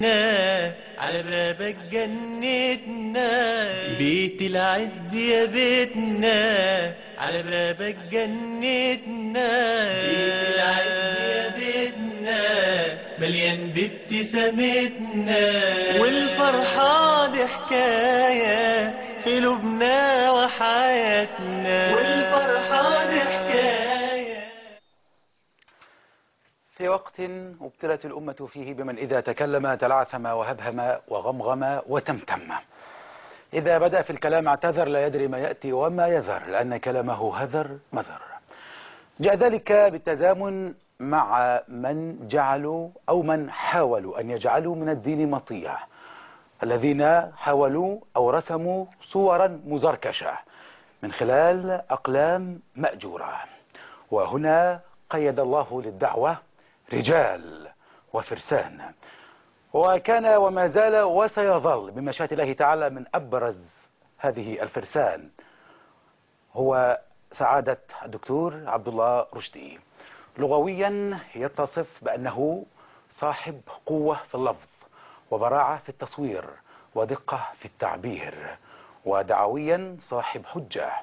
على بابك جنتنا بيت العز يا بيتنا على بابك جنتنا بيت العز يا بيتنا مليان بابتسامتنا والفرحة دي حكاية في لبنا وحياتنا والفرحة دي حكاية في وقت ابتلت الأمة فيه بمن إذا تكلم تلعثم وهبهم وغمغم وتمتم إذا بدأ في الكلام اعتذر لا يدري ما يأتي وما يذر لأن كلامه هذر مذر جاء ذلك بالتزامن مع من جعلوا أو من حاولوا أن يجعلوا من الدين مطيع الذين حاولوا أو رسموا صورا مزركشة من خلال أقلام مأجورة وهنا قيد الله للدعوة رجال وفرسان وكان وما زال وسيظل بمشيئة الله تعالى من أبرز هذه الفرسان هو سعادة الدكتور عبد الله رشدي لغويا يتصف بأنه صاحب قوة في اللفظ وبراعة في التصوير ودقة في التعبير ودعويا صاحب حجة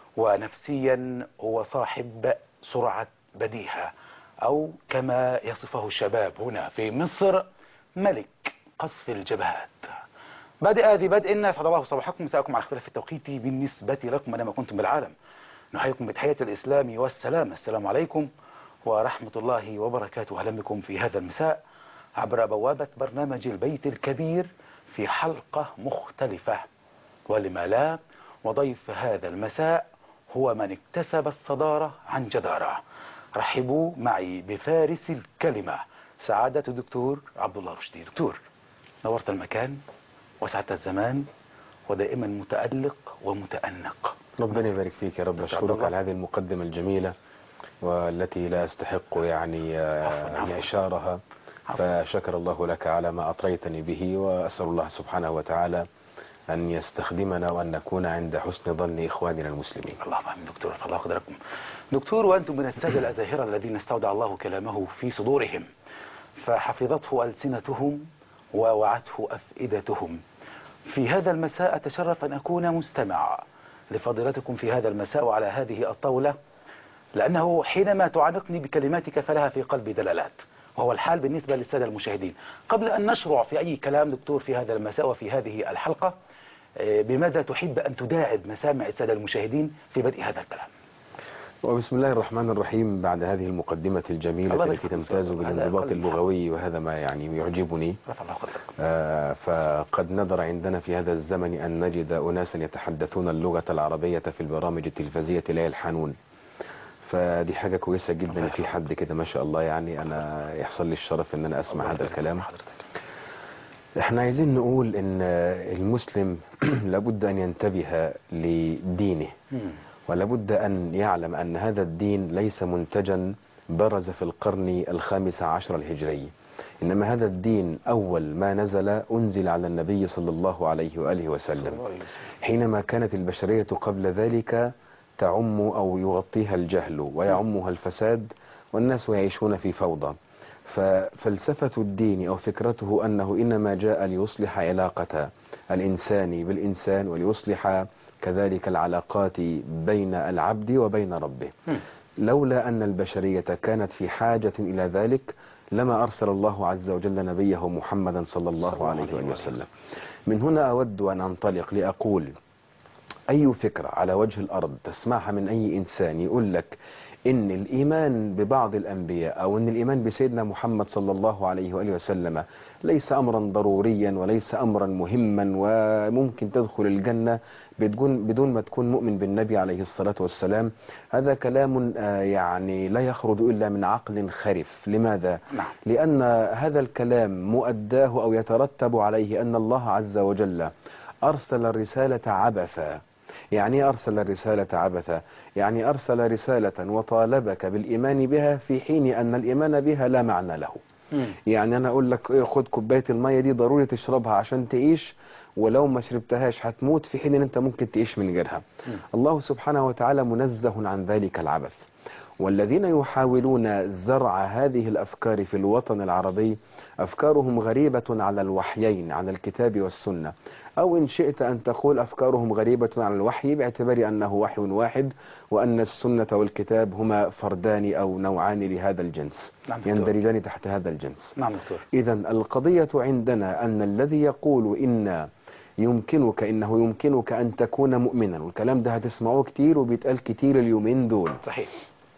ونفسيا هو صاحب سرعة بديهة أو كما يصفه الشباب هنا في مصر ملك قصف الجبهات بدأ ذي بدء أسعد الله صباحكم مساءكم على اختلاف التوقيت بالنسبة لكم أينما كنتم بالعالم نحييكم بتحية الإسلام والسلام السلام عليكم ورحمة الله وبركاته أهلا بكم في هذا المساء عبر بوابة برنامج البيت الكبير في حلقة مختلفة ولما لا وضيف هذا المساء هو من اكتسب الصدارة عن جدارة رحبوا معي بفارس الكلمة سعادة الدكتور عبد الله رشدي دكتور نورت المكان وسعة الزمان ودائما متألق ومتأنق ربنا يبارك فيك يا رب عبد أشكرك الله. على هذه المقدمة الجميلة والتي لا أستحق يعني آه، عفواً، عفواً. أن إشارها عفواً. فشكر الله لك على ما أطريتني به وأسأل الله سبحانه وتعالى أن يستخدمنا وأن نكون عند حسن ظن إخواننا المسلمين اللهم امين دكتور الله قدركم دكتور وانتم من الساده الازاهره الذين استودع الله كلامه في صدورهم فحفظته السنتهم ووعته افئدتهم في هذا المساء اتشرف ان اكون مستمع لفضيلتكم في هذا المساء وعلى هذه الطاوله لانه حينما تعانقني بكلماتك فلها في قلبي دلالات وهو الحال بالنسبه للساده المشاهدين قبل ان نشرع في اي كلام دكتور في هذا المساء وفي هذه الحلقه آه، بماذا تحب أن تداعب مسامع السادة المشاهدين في بدء هذا الكلام وبسم الله الرحمن الرحيم بعد هذه المقدمة الجميلة الله التي يبارك تمتاز فيك. هذا بالانضباط أقل اللغوي وهذا ما يعني يعجبني رفع الله قدركم آه، فقد ندر عندنا في هذا الزمن أن نجد أناسا يتحدثون اللغة العربية في البرامج التلفزية لا يلحنون فدي حاجة كويسة جدا الله في حد كده ما شاء الله يعني أنا يحصل لي الشرف أن أنا أسمع الله هذا يبارك الكلام في حضرتك. احنا عايزين نقول ان المسلم لابد ان ينتبه لدينه مم. ولابد أن يعلم أن هذا الدين ليس منتجا برز في القرن الخامس عشر الهجري إنما هذا الدين أول ما نزل أنزل على النبي صلى الله عليه وآله صلى وسلم الله عليه وسلم. حينما كانت البشرية قبل ذلك تعم أو يغطيها الجهل ويعمها الفساد والناس يعيشون في فوضى ففلسفة الدين أو فكرته أنه إنما جاء ليصلح علاقة الإنسان بالإنسان وليصلح كذلك العلاقات بين العبد وبين ربه مم. لولا أن البشرية كانت في حاجة إلى ذلك لما أرسل الله عز وجل نبيه محمدا صلى الله عليه وآله وسلم من هنا أود أن أنطلق لأقول أي فكرة على وجه الأرض تسمعها من أي إنسان يقول لك إن الإيمان ببعض الأنبياء أو إن الإيمان بسيدنا محمد صلى الله عليه وآله وسلم ليس أمرا ضروريا وليس أمرا مهما وممكن تدخل الجنة بدون, بدون ما تكون مؤمن بالنبي عليه الصلاة والسلام هذا كلام آه، يعني لا يخرج إلا من عقل خرف لماذا؟ نعم لأن هذا الكلام مؤداه أو يترتب عليه أن الله عز وجل أرسل الرسالة عبثا يعني إيه أرسل الرسالة عبثا يعني أرسل رسالة وطالبك بالإيمان بها في حين أن الإيمان بها لا معنى له مم. يعني أنا أقول لك إيه، خد كوباية المية دي ضروري تشربها عشان تعيش ولو ما شربتهاش هتموت في حين أن أنت ممكن تعيش من غيرها مم. الله سبحانه وتعالى منزه عن ذلك العبث والذين يحاولون زرع هذه الأفكار في الوطن العربي أفكارهم غريبة على الوحيين على الكتاب والسنة أو إن شئت أن تقول أفكارهم غريبة على الوحي باعتبار أنه وحي واحد وأن السنة والكتاب هما فردان أو نوعان لهذا الجنس نعم دكتور. يندرجان تحت هذا الجنس نعم دكتور إذا القضية عندنا أن الذي يقول إن يمكنك إنه يمكنك أن تكون مؤمنا والكلام ده هتسمعوه كتير وبيتقال كتير اليومين دول صحيح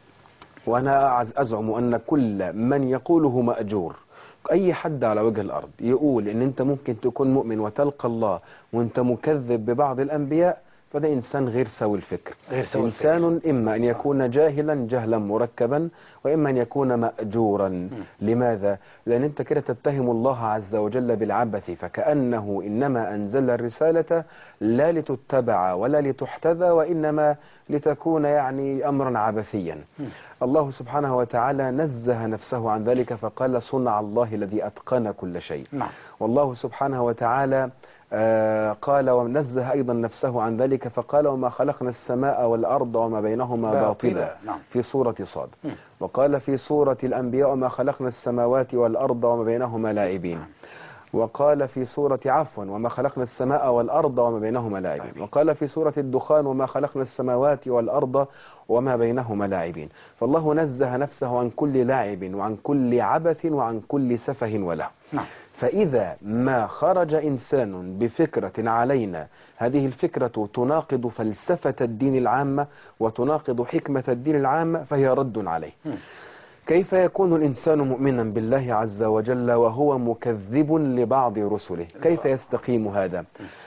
وأنا أعز- أزعم أن كل من يقوله مأجور أي حد على وجه الأرض يقول إن أنت ممكن تكون مؤمن وتلقى الله وأنت مكذب ببعض الأنبياء فده إنسان غير سوي الفكر غير سوي إنسان إما أن يكون جاهلا جهلا مركبا وإما أن يكون مأجورا لماذا؟ لأن أنت كده تتهم الله عز وجل بالعبث فكأنه إنما أنزل الرسالة لا لتتبع ولا لتحتذى وإنما لتكون يعني أمرا عبثيا الله سبحانه وتعالى نزه نفسه عن ذلك فقال صنع الله الذي أتقن كل شيء نعم والله سبحانه وتعالى آه، قال ونزه أيضا نفسه عن ذلك فقال وما خلقنا السماء والأرض وما بينهما باطلا. باطلا نعم. في سورة صاد مم. وقال في سورة الأنبياء وما خلقنا السماوات والأرض وما بينهما لاعبين وقال في سورة عفوا وما خلقنا السماء والأرض وما بينهما لاعبين وقال في سورة الدخان وما خلقنا السماوات والأرض وما بينهما لاعبين فالله نزه نفسه عن كل لاعب وعن كل عبث وعن كل سفه وله نعم فإذا ما خرج إنسان بفكرة علينا هذه الفكرة تناقض فلسفة الدين العامة وتناقض حكمة الدين العامة فهي رد عليه كيف يكون الإنسان مؤمنا بالله عز وجل وهو مكذب لبعض رسله كيف يستقيم هذا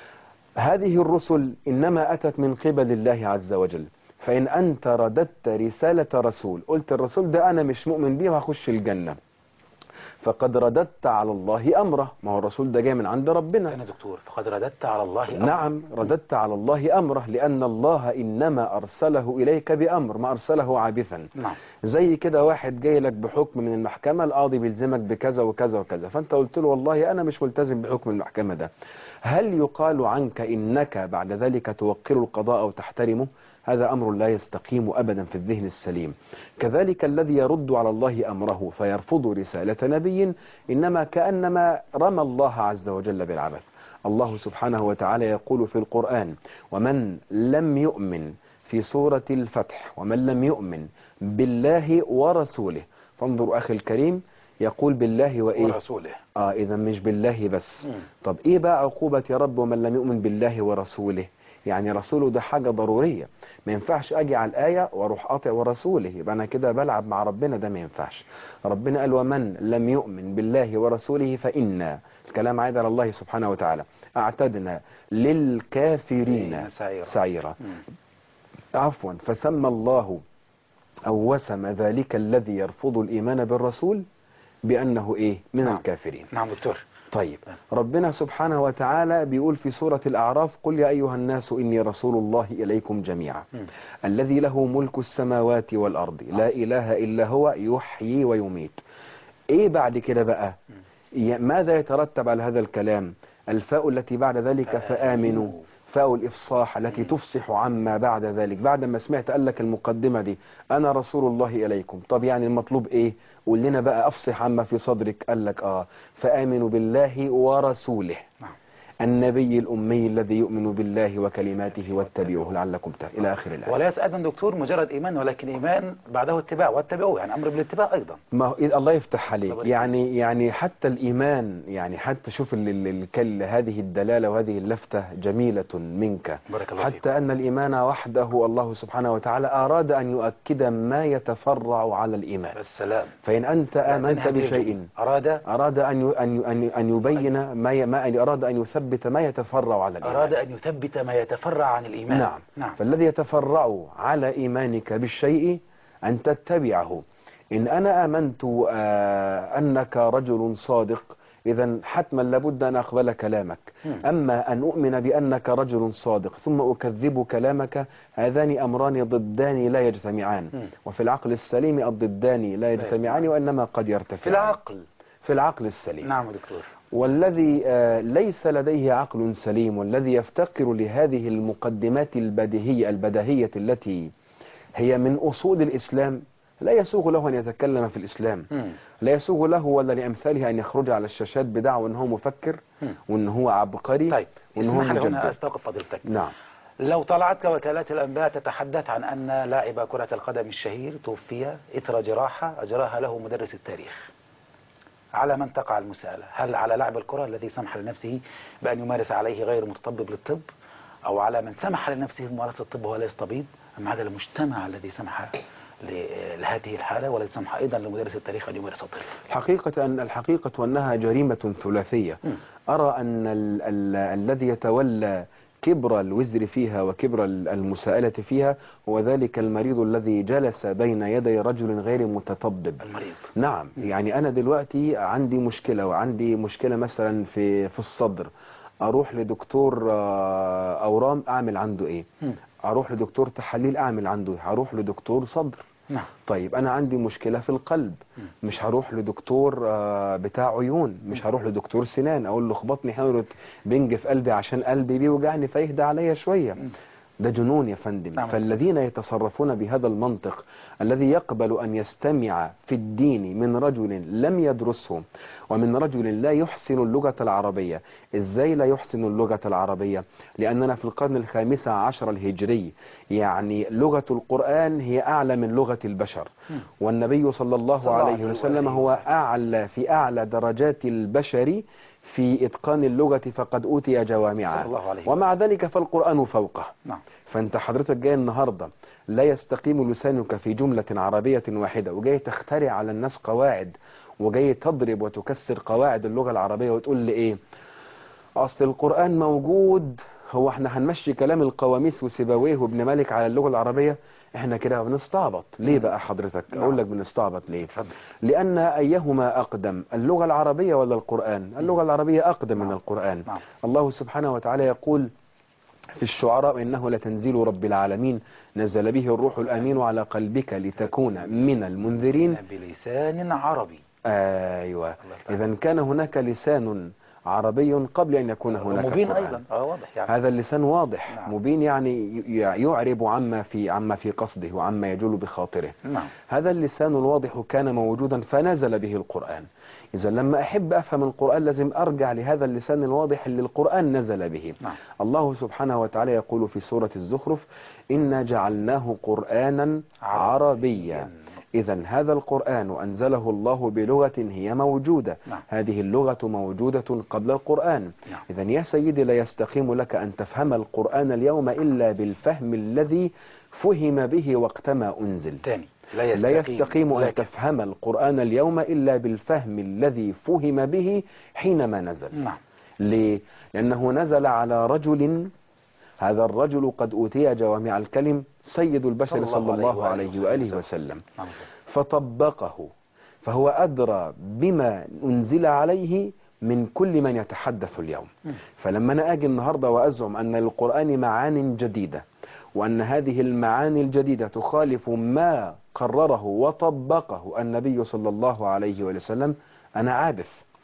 هذه الرسل إنما أتت من قبل الله عز وجل فإن أنت رددت رسالة رسول قلت الرسول ده أنا مش مؤمن بيه وهخش الجنة فقد رددت على الله أمره ما هو الرسول ده جاي من عند ربنا أنا دكتور فقد رددت على الله أمر. نعم رددت على الله أمره لأن الله إنما أرسله إليك بأمر ما أرسله عابثا نعم زي كده واحد جاي لك بحكم من المحكمة القاضي بيلزمك بكذا وكذا وكذا فأنت قلت له والله أنا مش ملتزم بحكم المحكمة ده هل يقال عنك إنك بعد ذلك توقر القضاء أو تحترمه هذا أمر لا يستقيم أبدا في الذهن السليم كذلك الذي يرد على الله أمره فيرفض رسالة نبي إنما كأنما رمى الله عز وجل بالعبث الله سبحانه وتعالى يقول في القرآن ومن لم يؤمن في سورة الفتح ومن لم يؤمن بالله ورسوله فانظر أخي الكريم يقول بالله وإيه ورسوله آه إذا مش بالله بس مم. طب إيه بقى عقوبة يا رب ومن لم يؤمن بالله ورسوله يعني رسوله ده حاجة ضرورية ما ينفعش أجي على الآية وأروح قاطع ورسوله يبقى أنا كده بلعب مع ربنا ده ما ينفعش ربنا قال ومن لم يؤمن بالله ورسوله فإنا الكلام عاد على الله سبحانه وتعالى أعتدنا للكافرين سعيرا. سعيرا مم. عفوا فسمى الله أو وسم ذلك الذي يرفض الإيمان بالرسول بأنه إيه من نعم. الكافرين نعم دكتور طيب ربنا سبحانه وتعالى بيقول في سورة الأعراف قل يا أيها الناس إني رسول الله إليكم جميعا مم. الذي له ملك السماوات والأرض لا إله إلا هو يحيي ويميت إيه بعد كده بقى ي- ماذا يترتب على هذا الكلام الفاء التي بعد ذلك فآمنوا فاء الإفصاح التي تفصح عما بعد ذلك بعد ما سمعت قال لك المقدمة دي أنا رسول الله إليكم طب يعني المطلوب إيه قول لنا بقى أفصح عما في صدرك قال لك آه فآمنوا بالله ورسوله نعم النبي الأمي الذي يؤمن بالله وكلماته واتبعوه لعلكم تهتدون إلى آخر الآية ولا يسأل دكتور مجرد إيمان ولكن إيمان بعده اتباع واتبعوه يعني أمر بالاتباع أيضا ما هو إيه- الله يفتح عليك الله يعني يعني حتى الإيمان يعني حتى شوف ال ال الكل هذه الدلالة وهذه اللفتة جميلة منك بارك الله حتى فيكم. أن الإيمان وحده الله سبحانه وتعالى أراد أن يؤكد ما يتفرع على الإيمان السلام فإن أنت آمنت هذه بشيء الجملة. أراد أراد أن ي- أن ي- أن ي- أن يبين ما ي- ما أراد أن يثبت ما يتفرع على الإيمان أراد أن يثبت ما يتفرع عن الإيمان نعم. نعم فالذي يتفرع على إيمانك بالشيء أن تتبعه إن أنا آمنت آه، أنك رجل صادق إذا حتما لابد أن أقبل كلامك مم. أما أن أؤمن بأنك رجل صادق ثم أكذب كلامك هذان أمران ضدان لا يجتمعان مم. وفي العقل السليم الضدان لا يجتمعان وإنما قد يرتفعان في العقل في العقل السليم نعم دكتور والذي آه، ليس لديه عقل سليم والذي يفتقر لهذه المقدمات البديهية البديهية التي هي من أصول الإسلام لا يسوغ له أن يتكلم في الإسلام مم. لا يسوغ له ولا لأمثاله أن يخرج على الشاشات بدعوى أنه مفكر مم. وأن هو عبقري طيب وأن هو اسمح لي هنا مجدد استوقف فضيلتك نعم لو طلعتك وكالات الأنباء تتحدث عن أن لاعب كرة القدم الشهير توفي إثر جراحة أجراها له مدرس التاريخ على من تقع المسألة هل على لاعب الكرة الذي سمح لنفسه بأن يمارس عليه غير متطبب للطب أو على من سمح لنفسه بممارسة الطب وهو ليس طبيب أم على المجتمع الذي سمح ل- لهذه الحالة والذي سمح أيضا لمدرس التاريخ أن يمارس الطب حقيقة أن الحقيقة أنها جريمة ثلاثية مم. أرى أن ال ال الذي يتولى كبر الوزر فيها وكبر ال- المساءلة فيها هو ذلك المريض الذي جلس بين يدي رجل غير متطبب المريض نعم يعني أنا دلوقتي عندي مشكلة وعندي مشكلة مثلا في في الصدر أروح لدكتور آه، أورام أعمل عنده إيه مم. أروح لدكتور تحاليل أعمل عنده إيه أروح لدكتور صدر نعم طيب انا عندي مشكلة في القلب مش هروح لدكتور آه، بتاع عيون مش هروح لدكتور سنان اقول له اخبطني حاول بنج في قلبي عشان قلبي بيوجعني فيهدى عليا شوية ده جنون يا فندم نعم. فالذين يتصرفون بهذا المنطق الذي يقبل أن يستمع في الدين من رجل لم يدرسه ومن رجل لا يحسن اللغة العربية إزاي لا يحسن اللغة العربية لأننا في القرن الخامس عشر الهجري يعني لغة القرآن هي أعلى من لغة البشر والنبي صلى الله صلى الله عليه عليه وسلم وآله هو وسلم. أعلى في أعلى درجات البشر في إتقان اللغة فقد أوتي جوامعها صلى الله عليه ومع ذلك فالقرآن فوقه نعم فانت حضرتك جاي النهارده لا يستقيم لسانك في جملة عربية واحدة وجاي تخترع على الناس قواعد وجاي تضرب وتكسر قواعد اللغة العربية وتقول لي ايه اصل القرآن موجود هو احنا هنمشي كلام القواميس وسيبويه وابن مالك على اللغة العربية احنا كده بنستعبط ليه بقى حضرتك نعم. اقول لك بنستعبط ليه اتفضل لأن أيهما أقدم اللغة العربية ولا القرآن اللغة العربية أقدم من نعم. القرآن نعم. الله سبحانه وتعالى يقول في الشعراء إنه لتنزيل رب العالمين نزل به الروح الأمين على قلبك لتكون من المنذرين بلسان عربي أيوة الله تعالى. إذا كان هناك لسان عربي قبل أن يكون هناك مبين قرآن. أيضا اه واضح يعني هذا اللسان واضح نعم. مبين يعني ي- يعرب عما في عما في قصده وعما يجول بخاطره نعم هذا اللسان الواضح كان موجودا فنزل به القرآن إذا لما أحب أفهم القرآن لازم أرجع لهذا اللسان الواضح اللي القرآن نزل به نعم الله سبحانه وتعالى يقول في سورة الزخرف إنا جعلناه قرآنا عربيا إذا هذا القرآن أنزله الله بلغة هي موجودة نعم. هذه اللغة موجودة قبل القرآن نعم. إذا يا سيدي لا يستقيم لك أن تفهم القرآن اليوم إلا بالفهم الذي فهم به وقتما أنزل تاني لا لا يستقيم, يستقيم أن لكن- تفهم القرآن اليوم إلا بالفهم الذي فهم به حينما نزل نعم ليه؟ لأنه نزل على رجل هذا الرجل قد أوتي جوامع الكلم سيد البشر صلى الله عليه وآله وسلم نعم فطبقه فهو أدرى بما أنزل عليه من كل من يتحدث اليوم مم. فلما أنا أجي النهاردة وأزعم أن للقرآن معان جديدة وأن هذه المعاني الجديدة تخالف ما قرره وطبقه النبي صلى الله عليه وسلم أنا عابث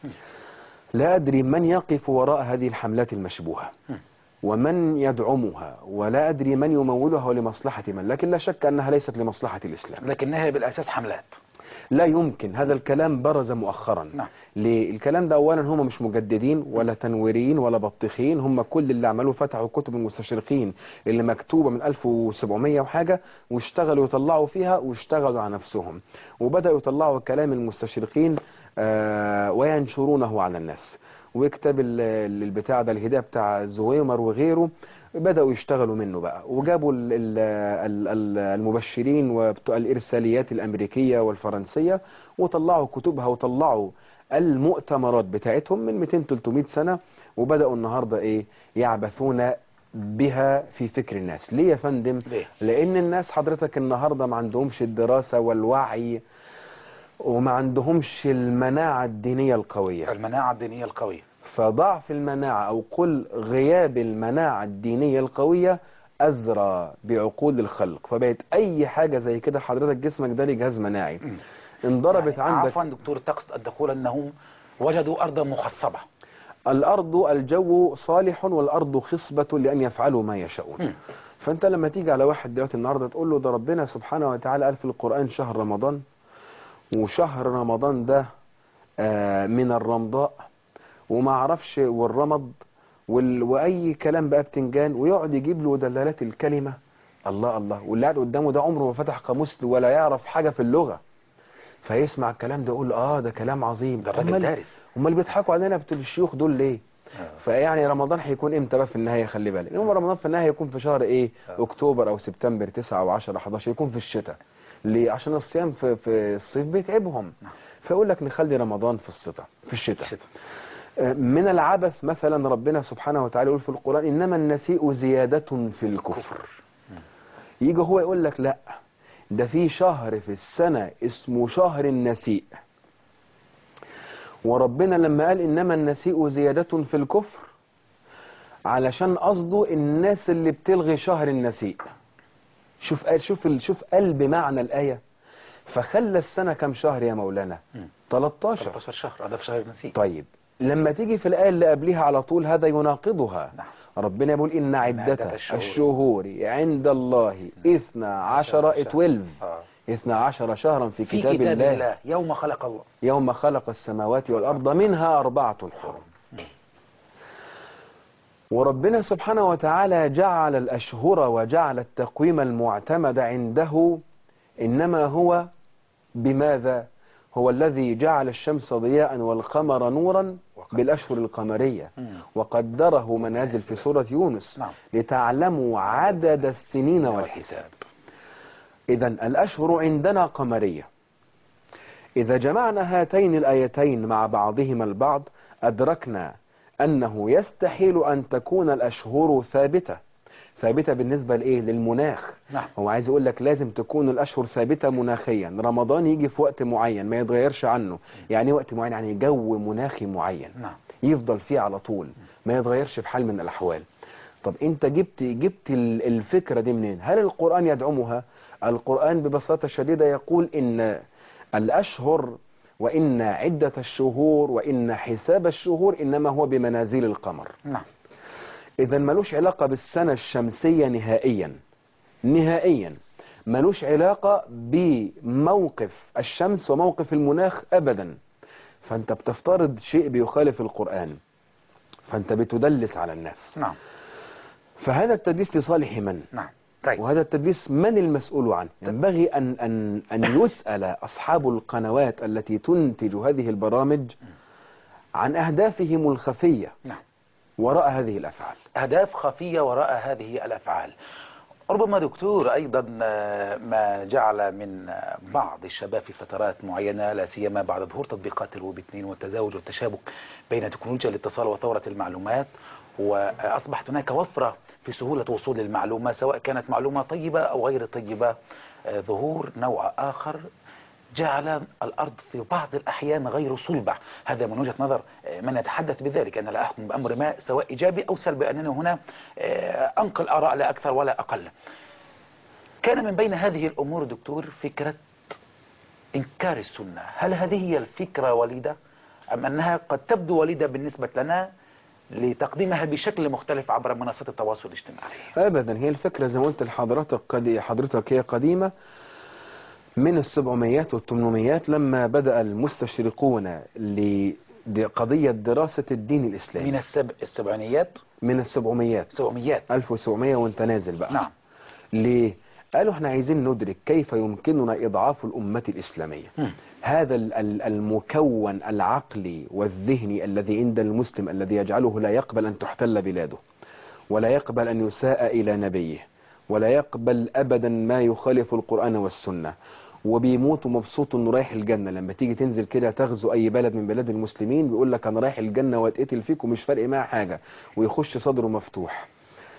لا أدري من يقف وراء هذه الحملات المشبوهة مم. ومن يدعمها ولا أدري من يمولها ولمصلحة من لكن لا شك أنها ليست لمصلحة الإسلام لكنها بالأساس حملات لا يمكن هذا الكلام برز مؤخرا نعم. ليه؟ الكلام ده اولا هم مش مجددين ولا تنويريين ولا بطيخين هم كل اللي عملوه فتحوا كتب المستشرقين اللي مكتوبه من 1700 وحاجه واشتغلوا يطلعوا فيها واشتغلوا على نفسهم وبداوا يطلعوا كلام المستشرقين آه وينشرونه على الناس وكتاب ال- ال- البتاع ده الهدايه بتاع زويمر وغيره بدأوا يشتغلوا منه بقى وجابوا ال- ال- ال- ال- المبشرين وبتوع الإرساليات الأمريكية والفرنسية وطلعوا كتبها وطلعوا المؤتمرات بتاعتهم من 200-300 سنة وبدأوا النهاردة إيه يعبثون بها في فكر الناس ليه يا فندم ليه؟ لأن الناس حضرتك النهاردة ما عندهمش الدراسة والوعي وما عندهمش المناعة الدينية القوية المناعة الدينية القوية فضعف المناعة أو قل غياب المناعة الدينية القوية أزرى بعقول الخلق فبقت أي حاجة زي كده حضرتك جسمك ده ليه جهاز مناعي مم. انضربت يعني عندك عفوا دكتور تقصد أن تقول أنهم وجدوا أرضا مخصبة الأرض الجو صالح والأرض خصبة لأن يفعلوا ما يشاءون مم. فانت لما تيجي على واحد دلوقتي النهارده تقول له ده ربنا سبحانه وتعالى قال في القرآن شهر رمضان وشهر رمضان ده آه، من الرمضاء وما اعرفش والرمض وال... واي كلام بقى بتنجان ويقعد يجيب له دلالات الكلمه الله الله واللي قاعد قدامه ده عمره ما فتح قاموس ولا يعرف حاجه في اللغه فيسمع الكلام ده يقول اه ده كلام عظيم ده الراجل أمال- دارس. امال بيضحكوا علينا بتوع الشيوخ دول ليه فيعني رمضان هيكون امتى بقى في النهايه خلي بالك يوم رمضان في النهايه يكون في شهر ايه اكتوبر او سبتمبر 9 او 10 11 يكون في الشتاء ليه عشان الصيام في في الصيف بيتعبهم فيقول لك نخلي رمضان في الشتاء في الشتاء الشتاء. آه، من العبث مثلا ربنا سبحانه وتعالى يقول في القرآن إنما النسيء زيادة في الكفر يجي هو يقول لك لا ده في شهر في السنة اسمه شهر النسيء وربنا لما قال إنما النسيء زيادة في الكفر علشان قصده الناس اللي بتلغي شهر النسيء شوف قال شوف ال- شوف قلب معنى الآية فخلى السنة كم شهر يا مولانا 13 13 شهر هذا في شهر نسيء طيب لما تيجي في الآية اللي قبلها على طول هذا يناقضها نعم. ربنا يقول إن عدة عدة الشهور. الشهور عند الله إثنى عشر عشر. اتولف آه. إثنى عشر شهرا في في كتاب, كتاب الله, الله يوم خلق الله يوم خلق السماوات والأرض منها أربعة حرم وربنا سبحانه وتعالى جعل الأشهر وجعل التقويم المعتمد عنده إنما هو بماذا هو الذي جعل الشمس ضياء والقمر نورا بالأشهر القمرية مم. وقدره منازل في سورة يونس نعم. لتعلموا عدد السنين والحساب إذا الأشهر عندنا قمرية إذا جمعنا هاتين الآيتين مع بعضهما البعض أدركنا أنه يستحيل أن تكون الأشهر ثابتة ثابتة بالنسبة لإيه؟ للمناخ نعم. هو عايز يقول لك لازم تكون الأشهر ثابتة مناخيا رمضان يجي في وقت معين ما يتغيرش عنه يعني إيه وقت معين يعني جو مناخي معين نعم يفضل فيه على طول ما يتغيرش بحال من الأحوال طب انت جبت جبت ال- الفكرة دي منين هل القرآن يدعمها القرآن ببساطة شديدة يقول ان الأشهر وإن عدة الشهور وإن حساب الشهور إنما هو بمنازل القمر نعم إذا ملوش علاقة بالسنة الشمسية نهائيا نهائيا ملوش علاقة بموقف الشمس وموقف المناخ أبدا فأنت بتفترض شيء بيخالف القرآن فأنت بتدلس على الناس نعم فهذا التدليس لصالح من؟ نعم طيب وهذا التدليس من المسؤول عنه ينبغي أن, أن, أن يسأل أصحاب القنوات التي تنتج هذه البرامج عن أهدافهم الخفية نعم وراء هذه الأفعال أهداف خفية وراء هذه الأفعال ربما دكتور أيضا آه، ما جعل من آه، بعض الشباب في فترات معينة لا سيما بعد ظهور تطبيقات الويب 2 والتزاوج والتشابك بين تكنولوجيا الاتصال وثورة المعلومات وأصبحت هناك وفرة في سهولة وصول المعلومة سواء كانت معلومة طيبة أو غير طيبة آه، ظهور نوع آخر جعل الأرض في بعض الأحيان غير صلبة هذا من وجهة نظر آه، من يتحدث بذلك أنا لا أحكم بأمر ما سواء إيجابي أو سلبي أننا هنا آه، أنقل آراء لا أكثر ولا أقل كان من بين هذه الأمور دكتور فكرة إنكار السنة هل هذه هي الفكرة وليدة أم أنها قد تبدو وليدة بالنسبة لنا لتقديمها بشكل مختلف عبر منصات التواصل الاجتماعي ابدا هي الفكره زي ما قلت لحضرتك قد حضرتك هي قديمه من السبعميات والثمانميات لما بدا المستشرقون لقضيه دراسه الدين الاسلامي من السب... السبعينيات من السبعميات سبعميات 1700 وانت نازل بقى نعم ليه قالوا احنا عايزين ندرك كيف يمكننا اضعاف الامه الاسلاميه مم. هذا ال- ال- المكون العقلي والذهني الذي عند المسلم الذي يجعله لا يقبل أن تحتل بلاده ولا يقبل أن يساء إلى نبيه ولا يقبل أبدا ما يخالف القرآن والسنة وبيموت ومبسوط انه رايح الجنة لما تيجي تنزل كده تغزو اي بلد من بلاد المسلمين بيقول لك انا رايح الجنة واتقتل فيك ومش فارق معاه حاجة ويخش صدره مفتوح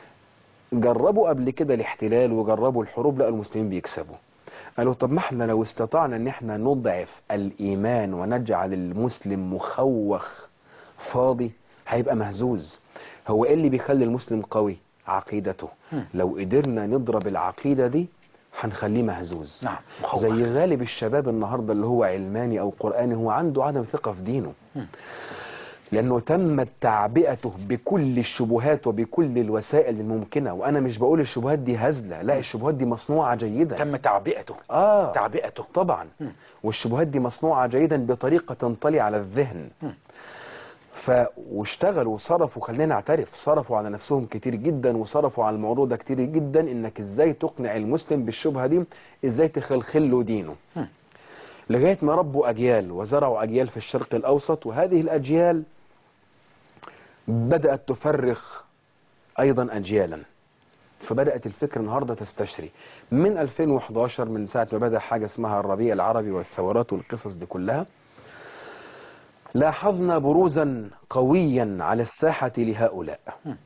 جربوا قبل كده الاحتلال وجربوا الحروب لقوا المسلمين بيكسبوا قالوا طب ما احنا لو استطعنا ان احنا نضعف الايمان ونجعل المسلم مخوخ فاضي هيبقى مهزوز هو ايه اللي بيخلي المسلم قوي عقيدته هم. لو قدرنا نضرب العقيدة دي هنخليه مهزوز نعم مخوف. زي غالب الشباب النهاردة اللي هو علماني او قرآني هو عنده عدم ثقة في دينه هم. لأنه تمت تعبئته بكل الشبهات وبكل الوسائل الممكنة وأنا مش بقول الشبهات دي هزلة لا الشبهات دي مصنوعة جيدا تم تعبئته آه تعبئته طبعا مم. والشبهات دي مصنوعة جيدا بطريقة تنطلي على الذهن مم. ف واشتغلوا وصرفوا خلينا نعترف صرفوا على نفسهم كتير جدا وصرفوا على الموضوع ده كتير جدا انك ازاي تقنع المسلم بالشبهة دي ازاي تخلخل له دينه مم. لغاية ما ربوا أجيال وزرعوا أجيال في الشرق الأوسط وهذه الأجيال بدأت تفرخ أيضا أجيالا فبدأت الفكرة النهاردة تستشري من 2011 من ساعة ما بدأ حاجة اسمها الربيع العربي والثورات والقصص دي كلها لاحظنا بروزا قويا على الساحة لهؤلاء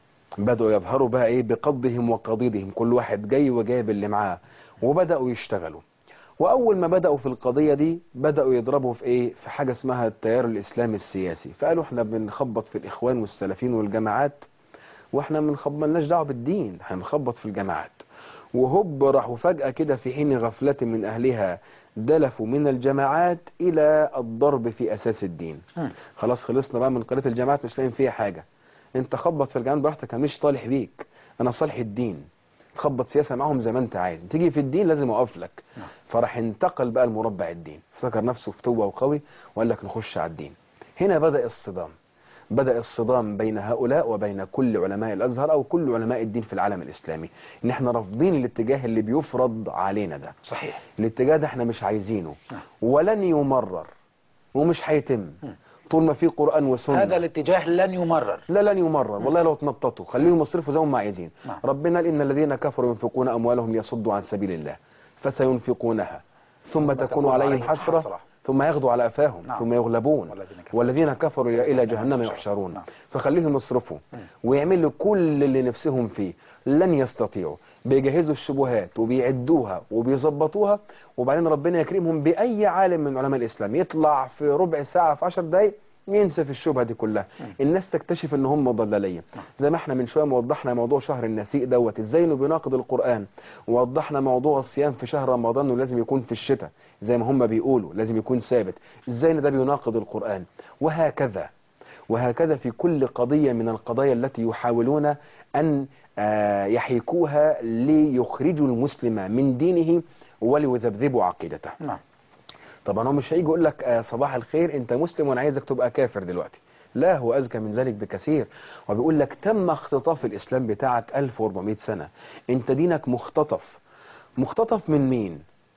بدأوا يظهروا بقى ايه بقضهم وقضيضهم كل واحد جاي وجايب اللي معاه وبدأوا يشتغلوا واول ما بدأوا في القضية دي بدأوا يضربوا في ايه في حاجة اسمها التيار الاسلامي السياسي فقالوا احنا بنخبط في الاخوان والسلفيين والجماعات واحنا بنخبط ملناش دعوه بالدين احنا بنخبط في الجماعات وهوب راحوا فجأة كده في حين غفلة من أهلها دلفوا من الجماعات إلى الضرب في أساس الدين مم. خلاص خلصنا بقى من قضية الجماعات مش لاقيين فيها حاجة انت خبط في الجماعات براحتك انا مش صالح بيك انا صالح الدين تخبط سياسة معاهم زي ما انت عايز تيجي في الدين لازم اقف لك نعم. فراح انتقل بقى المربع الدين افتكر نفسه فتوة وقوي وقال لك نخش على الدين هنا بدأ الصدام بدأ الصدام بين هؤلاء وبين كل علماء الأزهر أو كل علماء الدين في العالم الإسلامي إن احنا رافضين الاتجاه اللي بيفرض علينا ده صحيح الاتجاه ده احنا مش عايزينه نعم. ولن يمرر ومش هيتم طول ما في قرآن وسنة هذا الاتجاه لن يمرر لا لن يمرر والله لو تنططوا خليهم يصرفوا زي ما هم عايزين نعم. ربنا قال إن الذين كفروا ينفقون أموالهم ليصدوا عن سبيل الله فسينفقونها ثم تكون عليهم حسرة ثم يغدوا على أفاهم نعم. ثم يغلبون والذين كفروا. والذين كفروا إلى جهنم يحشرون نعم. فخليهم يصرفوا مم. ويعملوا كل اللي نفسهم فيه لن يستطيعوا بيجهزوا الشبهات وبيعدوها وبيظبطوها وبعدين ربنا يكرمهم بأي عالم من علماء الإسلام يطلع في ربع ساعة في عشر دقايق ينسف الشبهة دي كلها الناس تكتشف ان هم ضلالية زي ما احنا من شوية ما وضحنا موضوع شهر النسيء دوت ازاي انه بيناقض القرآن ووضحنا موضوع الصيام في شهر رمضان انه لازم يكون في الشتاء زي ما هم بيقولوا لازم يكون ثابت ازاي ان ده بيناقض القرآن وهكذا وهكذا في كل قضية من القضايا التي يحاولون أن آه، يحيكوها ليخرجوا المسلم من دينه وليذبذبوا عقيدته نعم طبعا هو مش هيجي يقول لك آه، صباح الخير انت مسلم وانا عايزك تبقى كافر دلوقتي لا هو أذكى من ذلك بكثير وبيقول لك تم اختطاف الإسلام بتاعك 1400 سنة انت دينك مختطف مختطف من مين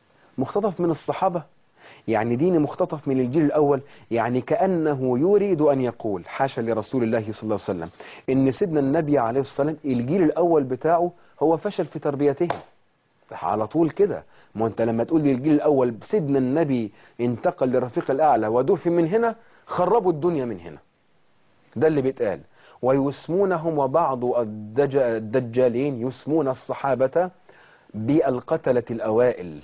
مختطف من الصحابة يعني دين مختطف من الجيل الأول يعني كأنه يريد أن يقول حاشا لرسول الله صلى الله عليه وسلم إن سيدنا النبي عليه الصلاة والسلام الجيل الأول بتاعه هو فشل في تربيته على طول كده ما انت لما تقول لي الجيل الأول سيدنا النبي انتقل للرفيق الأعلى ودفن من هنا خربوا الدنيا من هنا ده اللي بيتقال ويسمونهم وبعض الدج... الدجالين يسمون الصحابة بالقتلة الأوائل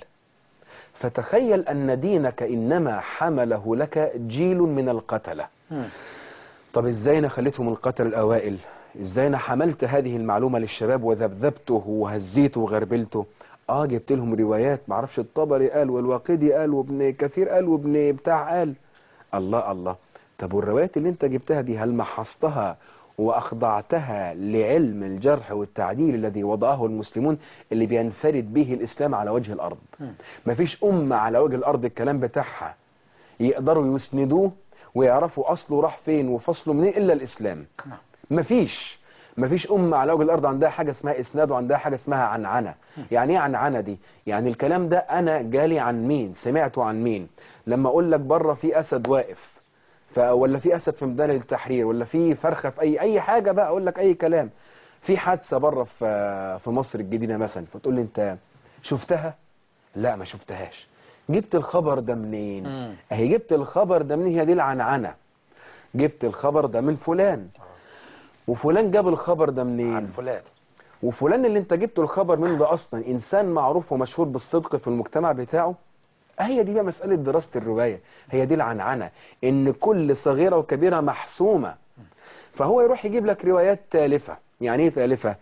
فتخيل أن دينك إنما حمله لك جيل من القتلة مم. طب إزاي أنا خليتهم القتل الأوائل إزاي أنا حملت هذه المعلومة للشباب وذبذبته وهزيته وغربلته آه جبت لهم روايات معرفش الطبري قال والواقدي قال وابن كثير قال وابن بتاع قال الله الله طب والروايات اللي انت جبتها دي هل محصتها وأخضعتها لعلم الجرح والتعديل الذي وضعه المسلمون اللي بينفرد به الإسلام على وجه الأرض مم. مفيش أمة على وجه الأرض الكلام بتاعها يقدروا يسندوه ويعرفوا أصله راح فين وفصله منين إلا الإسلام نعم. مفيش مفيش أمة على وجه الأرض عندها حاجة اسمها إسناد وعندها حاجة اسمها عنعنة يعني إيه عنعنة دي يعني الكلام ده أنا جالي عن مين سمعته عن مين لما أقول لك بره في أسد واقف ف... ولا في أسد في ميدان التحرير ولا في فرخة في أي أي حاجة بقى أقول لك أي كلام في حادثة بره في في مصر الجديدة مثلا فتقول لي أنت شفتها لا ما شفتهاش جبت الخبر ده منين مم. اهي جبت الخبر ده منين هي دي العنعنة جبت الخبر ده من فلان وفلان جاب الخبر ده منين عن فلان وفلان اللي انت جبت الخبر منه ده اصلا انسان معروف ومشهور بالصدق في المجتمع بتاعه هي دي بقى مسألة دراسة الرواية هي دي العنعنة ان كل صغيرة وكبيرة محسومة فهو يروح يجيب لك روايات تالفة يعني ايه تالفة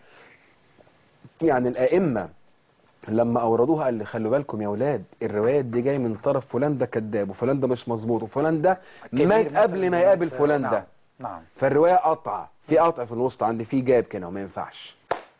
يعني الائمة لما اوردوها قال لي خلوا بالكم يا اولاد الروايات دي جايه من طرف فلان ده كذاب وفلان ده مش مظبوط وفلان ده كبير مات مثلاً قبل ما من يقابل الناس، فلان نعم. ده نعم فالرواية قطع في قطع في الوسط عندي في جاب كده وما ينفعش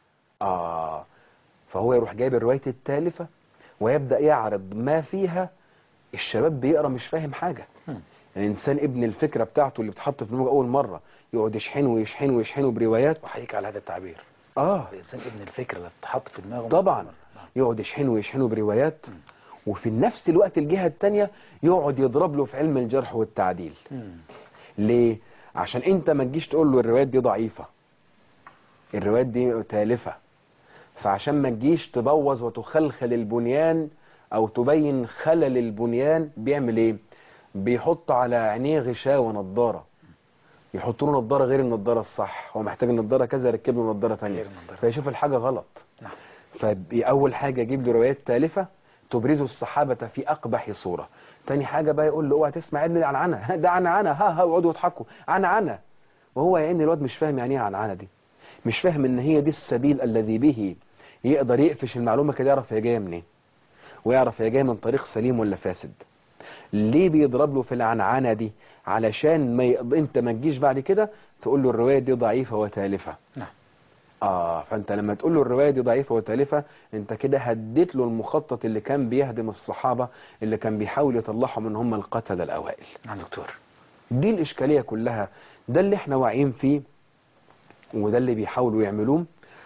اه فهو يروح جايب الرواية التالفة ويبدأ يعرض ما فيها الشباب بيقرا مش فاهم حاجة مم. الإنسان ابن الفكرة بتاعته اللي بتحط في دماغه أول مرة يقعد يشحنه ويشحنه ويشحنه بروايات أحييك على هذا التعبير اه الإنسان ابن الفكرة اللي تحط في دماغه طبعا نعم. يقعد يشحنه ويشحنه بروايات وفي نفس الوقت الجهة التانية يقعد يضرب له في علم الجرح والتعديل مم. ليه عشان انت ما تجيش تقول له الروايات دي ضعيفة الروايات دي تالفة فعشان ما تجيش تبوظ وتخلخل البنيان او تبين خلل البنيان بيعمل ايه بيحط على عينيه غشاء ونضارة يحط له نضارة غير النضارة الصح هو محتاج النضارة كذا يركب له نضارة تانية غير النضارة فيشوف الحاجة غلط نعم فأول حاجة يجيب له روايات تالفة تبرز الصحابة في أقبح صورة تاني حاجة بقى يقول له اوعى تسمع ابن العنعنة ده عنعنة ها ها ويقعدوا يضحكوا عنعنة وهو يا ان الواد مش فاهم يعني ايه عنعنة دي مش فاهم ان هي دي السبيل الذي به يقدر يقفش المعلومة كده يعرف هي جاية منين ويعرف هي جاية من طريق سليم ولا فاسد ليه بيضرب له في العنعنة دي علشان ما يقض... انت ما تجيش بعد كده تقول له الرواية دي ضعيفة وتالفة نعم اه فانت لما تقول له الروايه دي ضعيفه وتالفه انت كده هديت له المخطط اللي كان بيهدم الصحابه اللي كان بيحاول يطلعهم ان هم القتله الاوائل نعم دكتور دي الاشكاليه كلها ده اللي احنا واعيين فيه وده اللي بيحاولوا يعملوه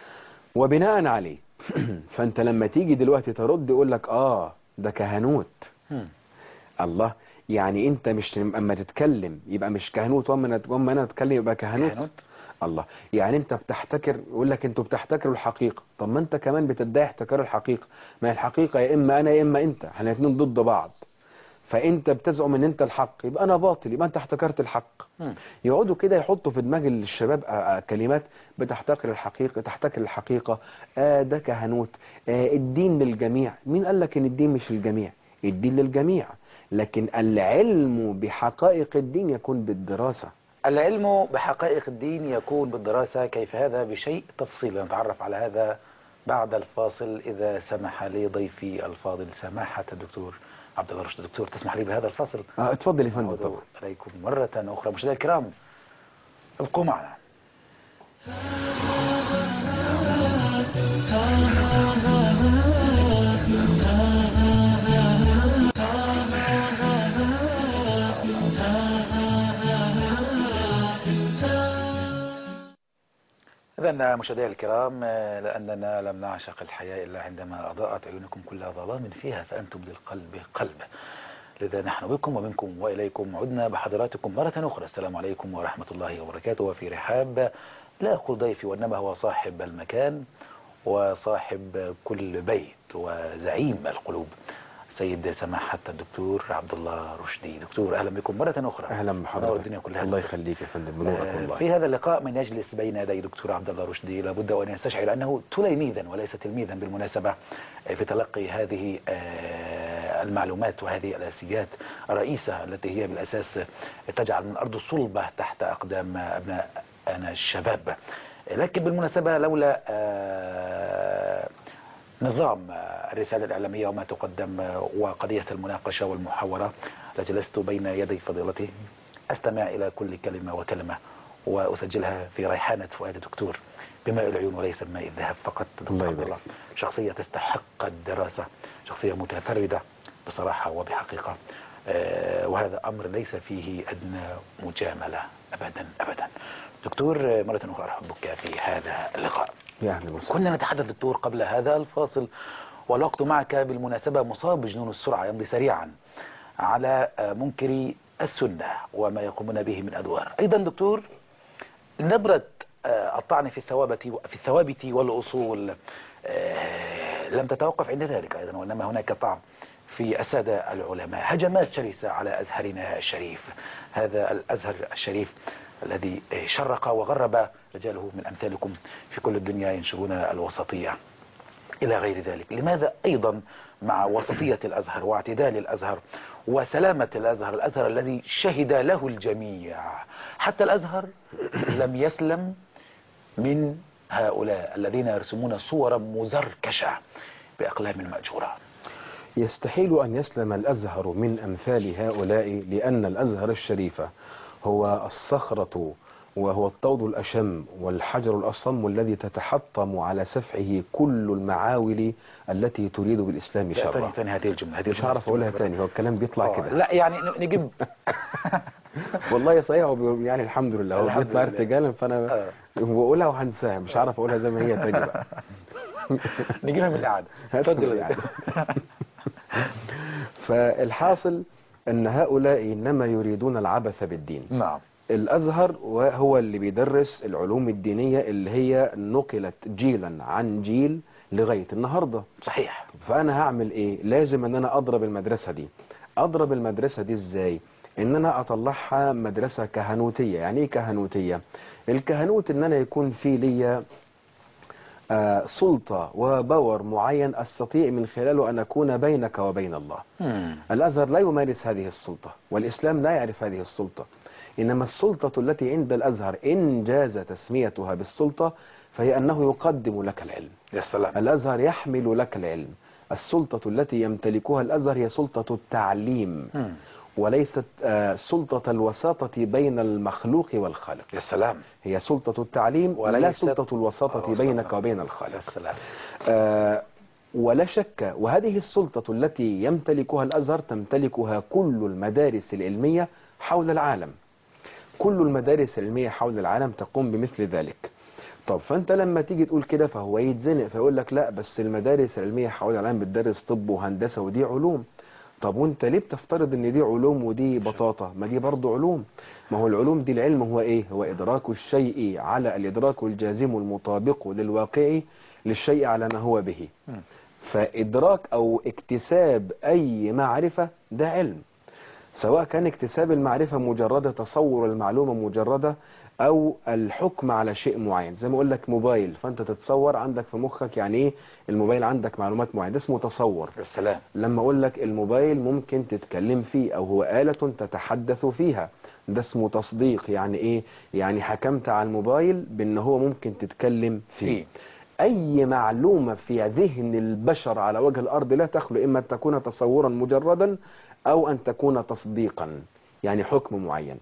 وبناء عليه فانت لما تيجي دلوقتي ترد يقول لك اه ده كهنوت مم. الله يعني انت مش اما تتكلم يبقى مش كهنوت واما أنا- واما انا اتكلم يبقى كهنوت كهنوت؟ الله يعني انت بتحتكر يقول لك انتوا بتحتكروا الحقيقه طب ما انت كمان بتدعي احتكار الحقيقه ما هي الحقيقه يا اما انا يا اما انت احنا الاثنين ضد بعض فانت بتزعم ان انت الحق يبقى انا باطل يبقى انت احتكرت الحق مم. يقعدوا كده يحطوا في دماغ الشباب آه، آه، كلمات بتحتكر الحقيقه تحتكر الحقيقه آه ده كهنوت آه الدين للجميع مين قال لك ان الدين مش للجميع الدين للجميع لكن العلم بحقائق الدين يكون بالدراسه العلم بحقائق الدين يكون بالدراسة كيف هذا بشيء تفصيل نتعرف على هذا بعد الفاصل إذا سمح لي ضيفي الفاضل سماحة الدكتور عبد الله رشد دكتور تسمح لي بهذا الفاصل آه اتفضل يا فندم نعود طبعا إليكم مرة أخرى مشاهدينا الكرام ابقوا معنا إذا مشاهدينا الكرام آه، لأننا لم نعشق الحياة إلا عندما أضاءت عيونكم كل ظلام فيها فأنتم للقلب قلب لذا نحن بكم ومنكم وإليكم عدنا بحضراتكم مرة أخرى السلام عليكم ورحمة الله وبركاته وفي رحاب لا أقول ضيفي وإنما هو صاحب المكان وصاحب كل بيت وزعيم القلوب سيد سماحة الدكتور عبد الله رشدي دكتور أهلا بكم مرة أخرى اهلا منور بحضرتك الدنيا كلها الله يخليك يا فندم بنورك آه، والله في هذا اللقاء من يجلس بين يدي دكتور عبد الله رشدي لابد وان يستشعر انه تلاميذا وليس تلميذا بالمناسبه آه، في تلقي هذه آه، المعلومات وهذه الاساسيات الرئيسه التي هي بالاساس تجعل من ارض صلبه تحت اقدام ابنائنا الشباب لكن بالمناسبه لولا آه، نظام الرسالة الإعلامية وما تقدم وقضية المناقشة والمحاورة لجلست بين يدي فضيلته أستمع إلى كل كلمة وكلمة وأسجلها في ريحانة فؤاد دكتور بماء العيون وليس بماء الذهب فقط دكتور الله عبد يبارك شخصية تستحق الدراسة شخصية متفردة بصراحة وبحقيقة آه، وهذا أمر ليس فيه أدنى مجاملة أبدا أبدا دكتور آه، مرة أخرى أرحب بك في هذا اللقاء يا اهلا وسهلا كنا نتحدث دكتور قبل هذا الفاصل والوقت معك بالمناسبة مصاب بجنون السرعة يمضي سريعا على منكري السنة وما يقومون به من أدوار أيضا دكتور نبرة آه، الطعن في الثوابت في الثوابت والأصول آه، لم تتوقف عند ذلك أيضا وإنما هناك طعن في السادة العلماء هجمات شرسة على أزهرنا الشريف هذا الأزهر الشريف الذي شرق وغرب رجاله من أمثالكم في كل الدنيا ينشرون الوسطية إلى غير ذلك لماذا أيضا مع وسطية الأزهر واعتدال الأزهر وسلامة الأزهر الأزهر الذي شهد له الجميع حتى الأزهر لم يسلم من هؤلاء الذين يرسمون صورا مزركشة بأقلام مأجورة يستحيل أن يسلم الأزهر من أمثال هؤلاء لأن الأزهر الشريف هو الصخرة وهو الطود الأشم والحجر الأصم الذي تتحطم على سفحه كل المعاول التي تريد بالإسلام لا تاني شرا تاني هذه الجملة هذه مش الجملة. هعرف أقولها تاني هو الكلام بيطلع آه، كده لا يعني ن- نجيب والله صحيح هو بي- يعني الحمد لله هو الحمد بيطلع لله. ارتجالا فأنا آه. بقولها وهنساها مش هعرف أقولها زي ما هي تاني بقى نجيبها من الإعادة هاتوا اتفضل من يا الإعادة. فالحاصل أن هؤلاء إنما يريدون العبث بالدين نعم الأزهر وهو اللي بيدرس العلوم الدينية اللي هي نقلت جيلا عن جيل لغاية النهاردة صحيح فأنا هعمل إيه لازم أن أنا أضرب المدرسة دي أضرب المدرسة دي إزاي إن أنا أطلعها مدرسة كهنوتية يعني إيه كهنوتية الكهنوت إن أنا يكون في ليا آه، سلطة وبور معين أستطيع من خلاله أن أكون بينك وبين الله مم. الأزهر لا يمارس هذه السلطة والإسلام لا يعرف هذه السلطة إنما السلطة التي عند الأزهر إن جاز تسميتها بالسلطة فهي أنه يقدم لك العلم يا سلام الأزهر يحمل لك العلم السلطة التي يمتلكها الأزهر هي سلطة التعليم مم. وليست آه، سلطة الوساطة بين المخلوق والخالق يا سلام هي سلطة التعليم ولا وليست سلطة الوساطة الوساطة. بينك وبين يا الخالق سلام آه، ولا شك وهذه السلطة التي يمتلكها الأزهر تمتلكها كل المدارس العلمية حول العالم كل المدارس العلمية حول العالم تقوم بمثل ذلك طب فانت لما تيجي تقول كده فهو يتزنق فيقول لك لا بس المدارس العلمية حول العالم بتدرس طب وهندسة ودي علوم طب وانت ليه بتفترض ان دي علوم ودي بطاطا ما دي برضه علوم ما هو العلوم دي العلم هو ايه هو ادراك الشيء على الادراك الجازم المطابق للواقع للشيء على ما هو به مم. فادراك او اكتساب اي معرفة ده علم سواء كان اكتساب المعرفة مجردة تصور المعلومة مجردة او الحكم على شيء معين زي ما اقول لك موبايل فانت تتصور عندك في مخك يعني ايه الموبايل عندك معلومات معينة ده اسمه تصور يا سلام لما اقول لك الموبايل ممكن تتكلم فيه او هو آلة تتحدث فيها ده اسمه تصديق يعني ايه يعني حكمت على الموبايل بان هو ممكن تتكلم فيه فيه. اي معلومة في ذهن البشر على وجه الارض لا تخلو اما ان تكون تصورا مجردا او ان تكون تصديقا يعني حكم معين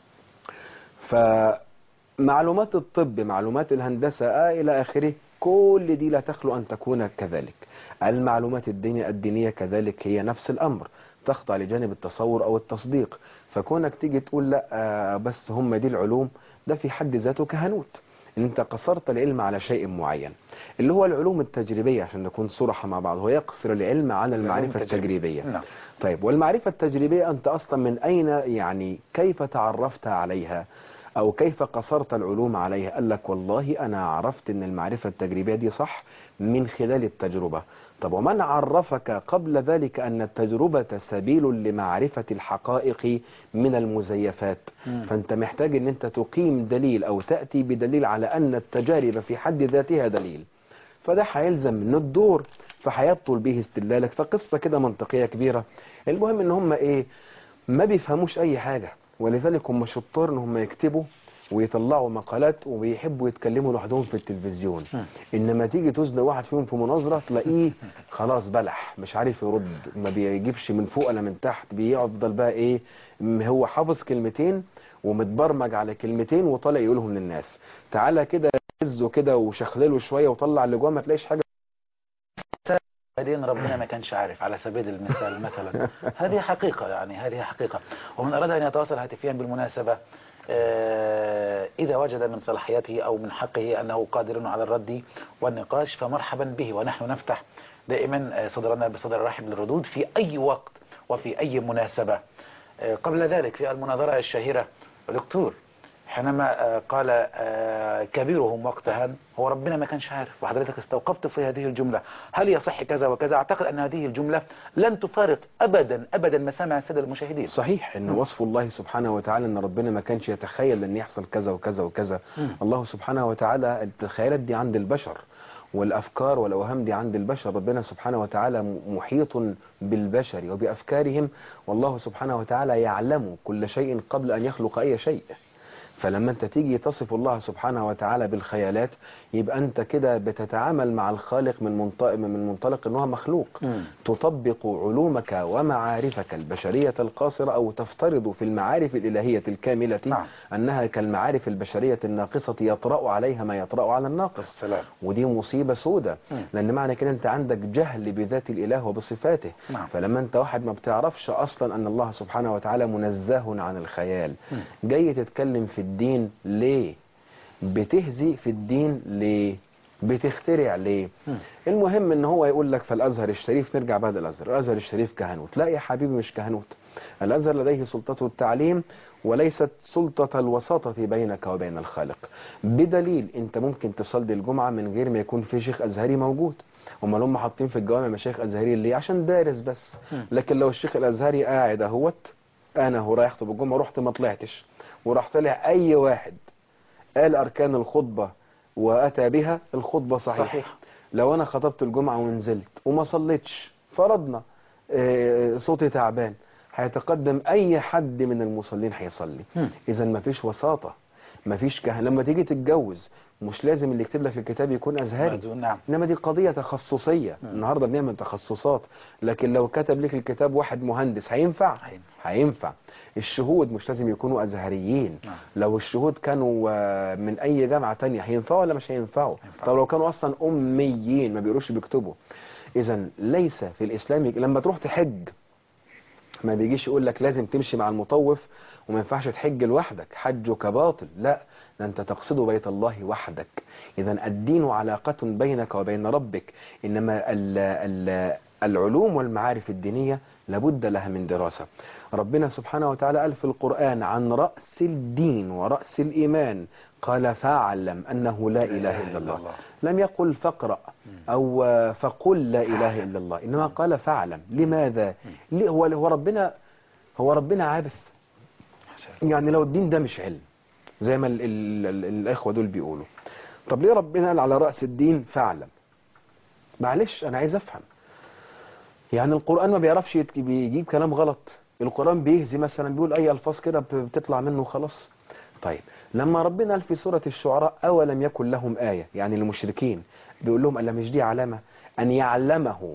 فمعلومات الطب معلومات الهندسة آه إلى آخره كل دي لا تخلو أن تكون كذلك المعلومات الدينية الدينية كذلك هي نفس الأمر تخضع لجانب التصور أو التصديق فكونك تيجي تقول لا آه بس هم دي العلوم ده في حد ذاته كهنوت إن انت قصرت العلم على شيء معين اللي هو العلوم التجريبية عشان نكون صراحة مع بعض هو يقصر العلم على المعرفة التجريبية نعم طيب والمعرفة التجريبية أنت أصلا من أين يعني كيف تعرفت عليها أو كيف قصرت العلوم عليها قال لك والله أنا عرفت أن المعرفة التجريبية دي صح من خلال التجربة طب ومن عرفك قبل ذلك أن التجربة سبيل لمعرفة الحقائق من المزيفات مم. فأنت محتاج أن أنت تقيم دليل أو تأتي بدليل على أن التجارب في حد ذاتها دليل فده هيلزم من الدور فهيبطل به استدلالك فقصة كده منطقية كبيرة المهم ان هم ايه ما بيفهموش اي حاجة ولذلك هم شطار ان هم يكتبوا ويطلعوا مقالات وبيحبوا يتكلموا لوحدهم في التلفزيون مم. انما تيجي تزنق واحد فيهم في مناظرة تلاقيه خلاص بلح مش عارف يرد ما بيجيبش من فوق ولا من تحت بيفضل بقى ايه م- هو حافظ كلمتين ومتبرمج على كلمتين وطالع يقولهم للناس تعالى كده هزه كده وشخلله شوية وطلع اللي جوه ما تلاقيش حاجة بعدين ربنا ما كانش عارف على سبيل المثال مثلا هذه حقيقة يعني هذه حقيقة ومن أراد أن يتواصل هاتفيا بالمناسبة آه، إذا وجد من صلاحيته أو من حقه أنه قادر على الرد والنقاش فمرحبا به ونحن نفتح دائما آه، صدرنا بصدر رحب للردود في أي وقت وفي أي مناسبة آه، قبل ذلك في المناظرة الشهيرة دكتور حينما آه، قال آه، كبيرهم وقتها هو ربنا ما كانش عارف وحضرتك استوقفت في هذه الجملة هل يصح كذا وكذا اعتقد ان هذه الجملة لن تفارق ابدا ابدا مسامع السادة المشاهدين صحيح ان وصف الله سبحانه وتعالى ان ربنا ما كانش يتخيل ان يحصل كذا وكذا وكذا مم. الله سبحانه وتعالى التخيلات دي عند البشر والافكار والاوهام دي عند البشر ربنا سبحانه وتعالى م- محيط بالبشر وبافكارهم والله سبحانه وتعالى يعلم كل شيء قبل ان يخلق اي شيء فلما انت تيجي تصف الله سبحانه وتعالى بالخيالات يبقى انت كده بتتعامل مع الخالق من منطلق من منطلق ان هو مخلوق مم. تطبق علومك ومعارفك البشرية القاصرة او تفترض في المعارف الالهية الكاملة نعم. انها كالمعارف البشرية الناقصة يطرأ عليها ما يطرأ على الناقص السلام ودي مصيبة سودة مم. لأن معنى كده أنت عندك جهل بذات الإله وبصفاته نعم. فلما أنت واحد ما بتعرفش أصلا أن الله سبحانه وتعالى منزه عن الخيال مم. جاي تتكلم في الدين ليه بتهزي في الدين ليه بتخترع ليه مم. المهم ان هو يقول لك فالازهر الشريف نرجع بعد الازهر الازهر الشريف كهنوت لا يا حبيبي مش كهنوت الازهر لديه سلطته التعليم وليست سلطة الوساطة بينك وبين الخالق بدليل انت ممكن تصلي الجمعة من غير ما يكون في شيخ ازهري موجود امال هم حاطين في الجوامع مشايخ ازهري ليه عشان دارس بس لكن لو الشيخ الازهري قاعد اهوت انا هو رايح اخطب الجمعة رحت ما طلعتش وراح طلع اي واحد قال اركان الخطبة واتى بها الخطبة صحيحة صحيح. لو انا خطبت الجمعة ونزلت وما صليتش فرضنا آه، صوتي تعبان هيتقدم اي حد من المصلين هيصلي مم. اذا ما فيش وساطة ما فيش كهنة لما تيجي تتجوز مش لازم اللي يكتب لك الكتاب يكون ازهري بدون- نعم انما دي قضية تخصصية النهاردة بنعمل تخصصات لكن لو كتب لك الكتاب واحد مهندس هينفع هينفع. هينفع الشهود مش لازم يكونوا ازهريين نعم. لو الشهود كانوا آه، من اي جامعة تانية هينفعوا ولا مش هينفعوا هينفعوا. طب لو كانوا اصلا اميين ما بيقولوش بيكتبوا اذا ليس في الاسلام لما تروح تحج ما بيجيش يقول لك لازم تمشي مع المطوف وما ينفعش تحج لوحدك حجك باطل لا ده انت تقصد بيت الله وحدك اذا الدين علاقة بينك وبين ربك انما ال ال العلوم والمعارف الدينية لابد لها من دراسة ربنا سبحانه وتعالى قال في القرآن عن رأس الدين ورأس الإيمان قال فاعلم أنه لا إله إلا الله لم يقل فاقرأ أو آه، فقل لا إله إلا الله إنما قال فاعلم لماذا ليه هو هو ربنا هو ربنا عابث يعني لو الدين ده مش علم زي ما ال ال ال الإخوة دول بيقولوا طب ليه ربنا قال على رأس الدين فاعلم معلش أنا عايز أفهم يعني القرآن ما بيعرفش يت- بيجيب كلام غلط القرآن بيهزي مثلا بيقول أي ألفاظ كده ب- بتطلع منه خلاص طيب لما ربنا قال في سورة الشعراء أولم يكن لهم آية يعني المشركين بيقول لهم ألا مش دي علامة أن يعلمه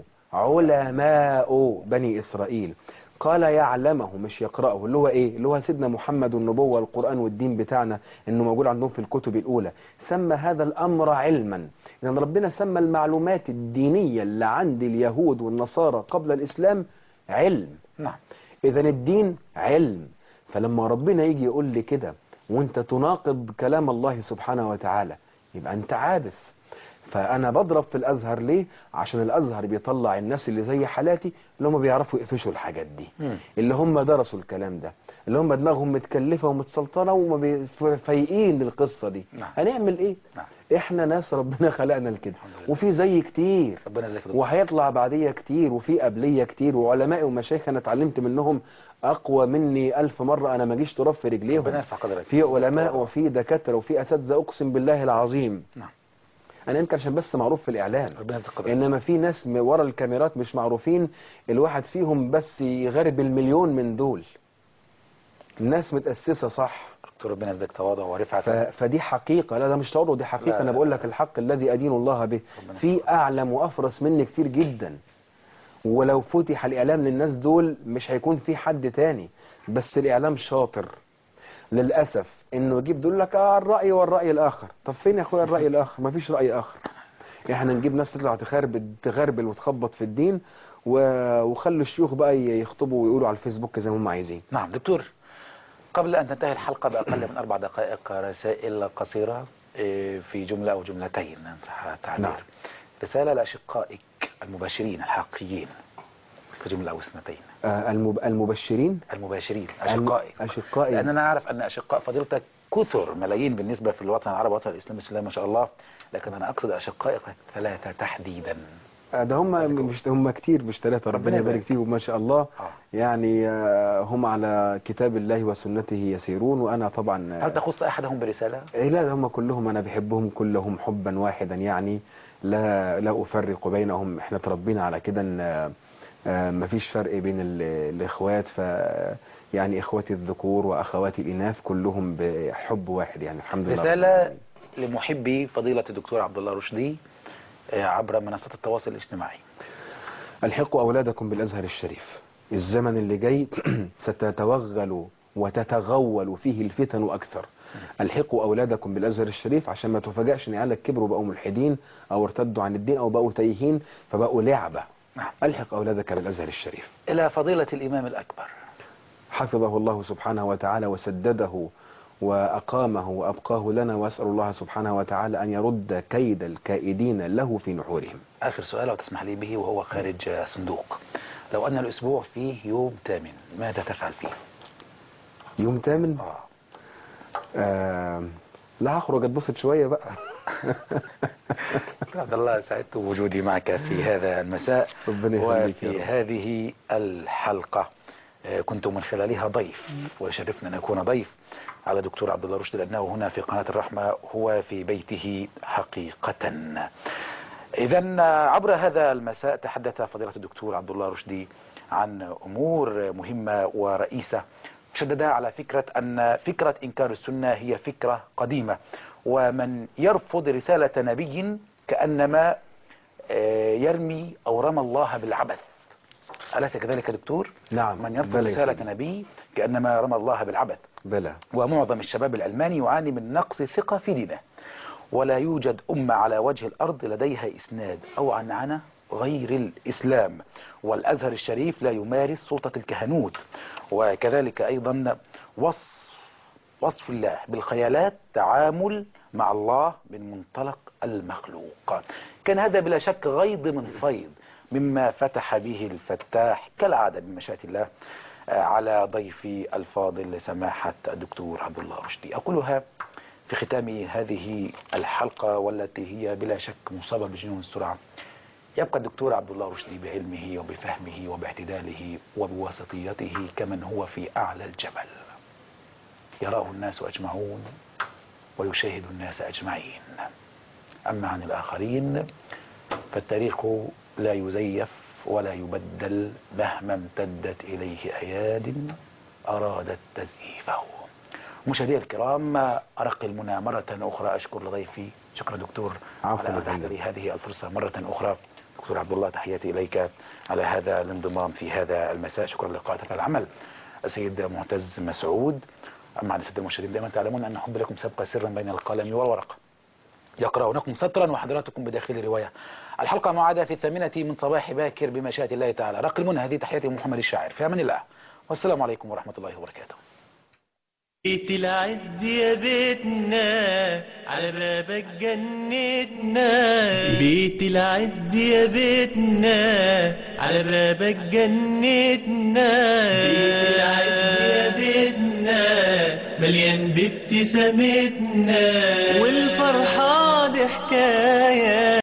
علماء بني إسرائيل قال يعلمه مش يقرأه اللي هو إيه اللي هو سيدنا محمد والنبوة والقرآن والدين بتاعنا إنه موجود عندهم في الكتب الأولى سمى هذا الأمر علما إذا ربنا سمى المعلومات الدينية اللي عند اليهود والنصارى قبل الإسلام علم نعم إذا الدين علم فلما ربنا يجي يقول لي كده وانت تناقض كلام الله سبحانه وتعالى يبقى انت عابث فانا بضرب في الازهر ليه عشان الازهر بيطلع الناس اللي زي حالاتي اللي هم بيعرفوا يقفشوا الحاجات دي مم. اللي هم درسوا الكلام ده اللي هم دماغهم متكلفة ومتسلطنة وما بي- ف- فايقين للقصة دي نعم. هنعمل ايه نعم. احنا ناس ربنا خلقنا لكده الحمد لله. وفي زي كتير ربنا يجزاك دكتور. وهيطلع بعديه كتير وفي قبليه كتير وعلماء ومشايخ انا اتعلمت منهم اقوى مني الف مرة انا ما جيش تراب في رجليهم ربنا يرفع قدرك في علماء وفي دكاترة وفي اساتذه اقسم بالله العظيم نعم انا يمكن عشان بس معروف في الاعلام ربنا يجزاك قدرك انما في ناس م- ورا الكاميرات مش معروفين الواحد فيهم بس يغرب المليون من دول الناس متأسسة صح دكتور ربنا يجزاك تواضع ورفعة ف... فدي حقيقة لا ده مش تواضع دي حقيقة لا، انا لا، بقول لا. لك الحق الذي ادين الله به ربنا في اعلم وافرس مني كتير جدا ولو فتح الاعلام للناس دول مش هيكون في حد تاني بس الاعلام شاطر للاسف انه يجيب دول لك اه الراي والراي الاخر طب فين يا اخويا الراي الاخر مفيش راي اخر احنا نجيب ناس تطلع تخربل تغربل وتخبط في الدين و... وخلوا الشيوخ بقى يخطبوا ويقولوا على الفيسبوك زي ما هم عايزين نعم دكتور قبل أن تنتهي الحلقة بأقل من أربع دقائق رسائل قصيرة إيه، في جملة أو جملتين إن صح التعبير نعم. رسالة لأشقائك المباشرين الحقيقيين في جملة أو اثنتين آه المب... المبشرين المباشرين الم- أشقائك أشقائي لأن أنا أعرف أن أشقاء فضيلتك كثر ملايين بالنسبة في الوطن العربي والوطن الإسلامي بسم الله ما شاء الله لكن أنا أقصد أشقائك ثلاثة تحديدا آه، ده هم مش هم كتير مش ثلاثة ربنا ربنا يبارك يبارك. فيهم ما شاء الله آه. يعني آه، هم على كتاب الله وسنته يسيرون وأنا طبعا هل تخص أحدهم برسالة؟ إيه لا ده هم كلهم أنا بحبهم كلهم حبا واحدا يعني لا لا أفرق بينهم احنا تربينا على كده ان آه، مفيش فرق بين ال- الاخوات ف يعني اخواتي الذكور واخواتي الاناث كلهم بحب واحد يعني الحمد لله رسالة لمحبي فضيلة الدكتور عبد الله رشدي آه، عبر منصات التواصل الاجتماعي الحقوا أولادكم بالأزهر الشريف الزمن اللي جاي ستتوغل وتتغول فيه الفتن أكثر الحقوا أولادكم بالأزهر الشريف عشان ما تفاجئش إن عيالك كبروا بقوا ملحدين أو ارتدوا عن الدين أو بقوا تايهين فبقوا لعبة نعم. ألحق أولادك بالأزهر الشريف إلى فضيلة الإمام الأكبر حفظه الله سبحانه وتعالى وسدده وأقامه وأبقاه لنا وأسأل الله سبحانه وتعالى أن يرد كيد الكائدين له في نحورهم آخر سؤال وتسمح لي به وهو خارج آه، صندوق لو أن الأسبوع فيه يوم ثامن ماذا تفعل فيه؟ يوم تامن آه. آه لا هخرج اتبسط شوية بقى دكتور عبد الله سعدت بوجودي معك في هذا المساء ربنا يخليك يا وفي رب. هذه الحلقة آه، كنت من خلالها ضيف ويشرفنا أن أكون ضيف على دكتور عبد الله رشدي لأنه هنا في قناة الرحمة هو في بيته حقيقة إذا عبر هذا المساء تحدث فضيلة الدكتور عبد الله رشدي عن أمور مهمة ورئيسة شدد على فكرة أن فكرة إنكار السنة هي فكرة قديمة ومن يرفض رسالة نبي كأنما آه، يرمي أو رمى الله بالعبث أليس كذلك يا دكتور؟ نعم من يرفض بلى يا رسالة سيدي. نبي كأنما رمى الله بالعبث بلى ومعظم الشباب الألماني يعاني من نقص ثقة في دينه ولا يوجد أمة على وجه الأرض لديها إسناد أو عنعنة غير الإسلام والأزهر الشريف لا يمارس سلطة الكهنوت وكذلك أيضا وصف وصف الله بالخيالات تعامل مع الله من منطلق المخلوق كان هذا بلا شك غيض من فيض مما فتح به الفتاح كالعادة بمشيئة الله آه، على ضيفي الفاضل سماحة الدكتور عبد الله رشدي أقولها في ختام هذه الحلقة والتي هي بلا شك مصابة بجنون السرعة يبقى الدكتور عبد الله رشدي بعلمه وبفهمه وباعتداله وبواسطيته كمن هو في أعلى الجبل يراه الناس أجمعون ويشاهد الناس أجمعين أما عن الآخرين فالتاريخ لا يزيف ولا يبدل مهما امتدت إليه أياد أرادت تزييفه مشاهدي الكرام أرق المنى مرة أخرى أشكر لضيفي شكرا دكتور عفواً على يا فندم. أتاحت لي هذه الفرصة مرة أخرى دكتور عبد الله تحياتي إليك على هذا الانضمام في هذا المساء شكرا لقاءتك العمل السيد معتز مسعود أما على السادة المشاهدين دائما تعلمون أن حب لكم سبق سرا بين القلم والورقة يقرأونكم سطرا وحضراتكم بداخل رواية الحلقة معادة في الثامنة من صباح باكر بمشيئة الله تعالى رق المنى هذه تحياتي محمد الشاعر في أمان الله والسلام عليكم ورحمة الله وبركاته بيت العز يا بيتنا على بابك جنتنا بيت العز يا بيتنا على بابك جنتنا بيت العز يا بيتنا مليان بابتسامتنا والفرحة دي حكاية